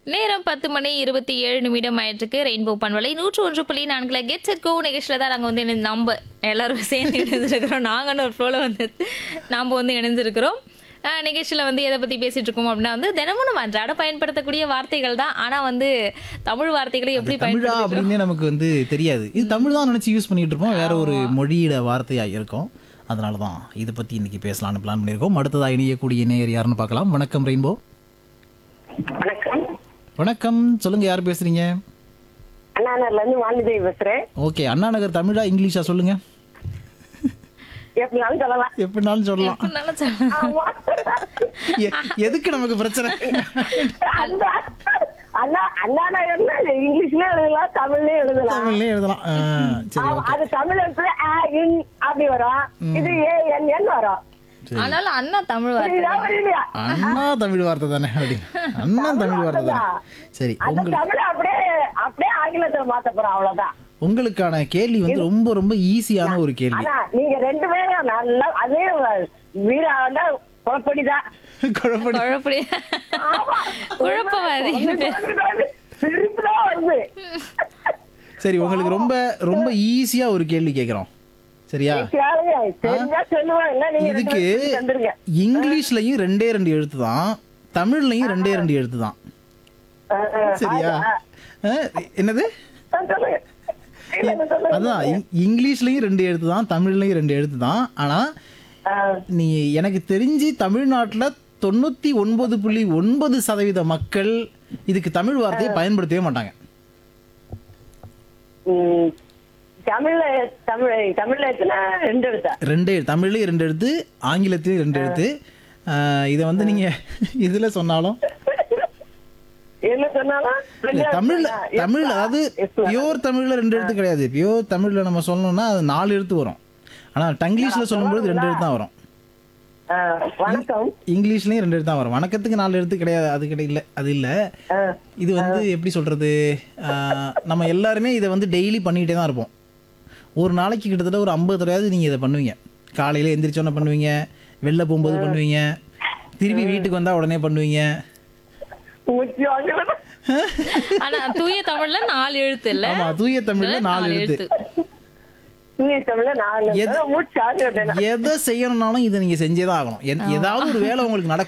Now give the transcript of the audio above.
நேரம் பத்து மணி இருபத்தி ஏழு நிமிடம் ஆயிட்டிருக்கு ரெயின்போ பண்பலை நூற்று ஒன்று புள்ளி நான்குல கெட் செட் கோ நிகழ்ச்சியில் தான் நாங்கள் வந்து இணைந்து நம்ம எல்லாரும் சேர்ந்து இணைஞ்சிருக்கிறோம் நாங்கன்னு ஒரு ஃப்ளோவில் வந்து நாம் வந்து இணைஞ்சிருக்கிறோம் ஆஹ் நிகழ்ச்சியில் வந்து எதை பற்றி பேசிட்டு இருக்கோம் அப்படின்னா வந்து தினமும் நம்ம அன்றாட பயன்படுத்தக்கூடிய வார்த்தைகள் தான் ஆனால் வந்து தமிழ் வார்த்தைகளை எப்படி தமிழா பயன்படுத்துகிறோம் அப்படின்னே நமக்கு வந்து தெரியாது இது தமிழ் தான் நினச்சி யூஸ் பண்ணிட்டு இருப்போம் வேற ஒரு மொழியில வார்த்தையா இருக்கும் அதனால தான் இதை பற்றி இன்னைக்கு பேசலாம்னு பிளான் பண்ணியிருக்கோம் அடுத்ததாக இணையக்கூடிய நேயர் யாருன்னு பார்க்கலாம் வணக்கம் ரெயின்போ வணக்கம் வணக்கம் சொல்லுங்க யார் பேசுறீங்க அண்ணாநகர்ல இருந்து வாணிதேவி பேசுறேன் ஓகே அண்ணா நகர் தமிழா இங்கிலீஷா சொல்லுங்க எப்படினாலும் சொல்லலாம் எப்படினாலும் சொல்லலாம் எப்படினாலும் சொல்லலாம். ஆமா. எ- எதுக்கு நமக்கு பிரச்சனை அண்ணா அண்ணா அண்ணா நகர்ல இங்கிலீஷ்லயும் எழுதலாம் தமிழ்லயும் எழுதலாம் தமிழ்லயே எழுதலாம் ஆ, சரி ஆமா, ஓகே அது தமிழ் எழுத்துல ஆ, இன் அப்படி வரும் இது ஏ என் என் வரும் ஆனாலும் அண்ணா தமிழ் வார்த்தை புரியுதா புரியலையா அண்ணா தமிழ் வார்த்தை தானே அப்படி அண்ணா தமிழ் வார்த்தை தானே சரி அந்த உங்களுக்கு தமிழ் அப்படியே அப்படியே ஆங்கிலத்துல மாத்த போறோம் அவ்வளவுதான் உங்களுக்கான கேள்வி வந்து ரொம்ப ரொம்ப ஈஸியான ஒரு கேள்வி ஆனா நீங்க ரெண்டு பேரும் நல்லா அதே வீரா வந்து குழப்படிதான் குழப்படி குழப்படி குழப்பவாதி சிரிப்புதான் வருது சரி உங்களுக்கு ரொம்ப ரொம்ப ஈஸியா ஒரு கேள்வி கேக்குறோம் சரியா கேளுங்க. தெரிஞ்சா சொல்லுவேன் இல்ல நீங்க ரெண்டு இதுக்கு பேரும் தந்துருங்க இங்கிலீஷ்லயும் ரெண்டே ரெண்டு எழுத்து தான் தமிழ்லயும் ரெண்டே ரெண்டு எழுத்து தான் ஆ, ஆ, சரியா ஆ, ஆ, என்னது ஆ, சொல்லுங்க இல்ல, சொல்லுங்க. அதான் இங்- இங்கிலீஷ்லயும் ரெண்டு எழுத்து தான் தமிழ்லயும் ரெண்டு எழுத்து தான் ஆனா ஆ, நீ எனக்கு தெரிஞ்சு தமிழ்நாட்டுல தொண்ணூத்தி ஒன்பது புள்ளி ஒன்பது சதவீத மக்கள் இதுக்கு தமிழ் வார்த்தையை பயன்படுத்தவே மாட்டாங்க ம், தமிழ்ல தமிழ் தமிழ்ல எத்தனை ரெண்டு எழுத்தா ரெண்டு தமிழ்லயும் ரெண்டு எழுத்து ஆங்கிலத்திலயும் ரெண்டு எழுத்து ஆஹ் இதை வந்து நீங்க இதுல சொன்னாலும் என்ன சொன்னாலும் ரெண்டு இல்ல, எழுத்து தமிழ்ல தானா? தமிழ் எஸ் அதாவது எஸ் பியோர் தமிழ்ல ரெண்டு எழுத்து கிடையாது பியோர் தமிழ்ல நம்ம சொல்லணும்னா அது நாலு எழுத்து வரும் ஆனா டங்கிலீஷ்ல சொல்லும்போது ரெண்டு எழுத்து தான் வரும் ஆ, வணக்கம் இங்கிலீஷ்லயும் ரெண்டு எழுத்து தான் வரும் வணக்கத்துக்கு நாலு எழுத்து கிடையாது அது கிடையாது அது இல்ல ஆ, இது வந்து எப்படி சொல்றது ஆஹ் நம்ம எல்லாருமே இதை வந்து டெய்லி பண்ணிக்கிட்டே தான் இருப்போம் ஒரு நாளைக்கு கிட்டத்தட்ட ஒரு ஐம்பது தடவையாவது நீங்க இதை பண்ணுவீங்க காலையில எந்திரிச்சோன்னே பண்ணுவீங்க வெளில போகும்போது பண்ணுவீங்க திருப்பி வீட்டுக்கு வந்தா உடனே பண்ணுவீங்க மூச்சு வாங்கல. ஆனா தூய தமிழ்ல நாலு எழுத்து இல்ல ஆமா தூய தமிழ்ல நாலு எழுத்து தூய தமிழ்ல நாலு எது- எழுத்து. மூச்சு ஆகுது எதை செய்யணும்னாலும் இதை நீங்க செஞ்சே தான் ஆகணும் என்- ஏதாவது ஒரு வேலை உங்களுக்கு நடக்கணும்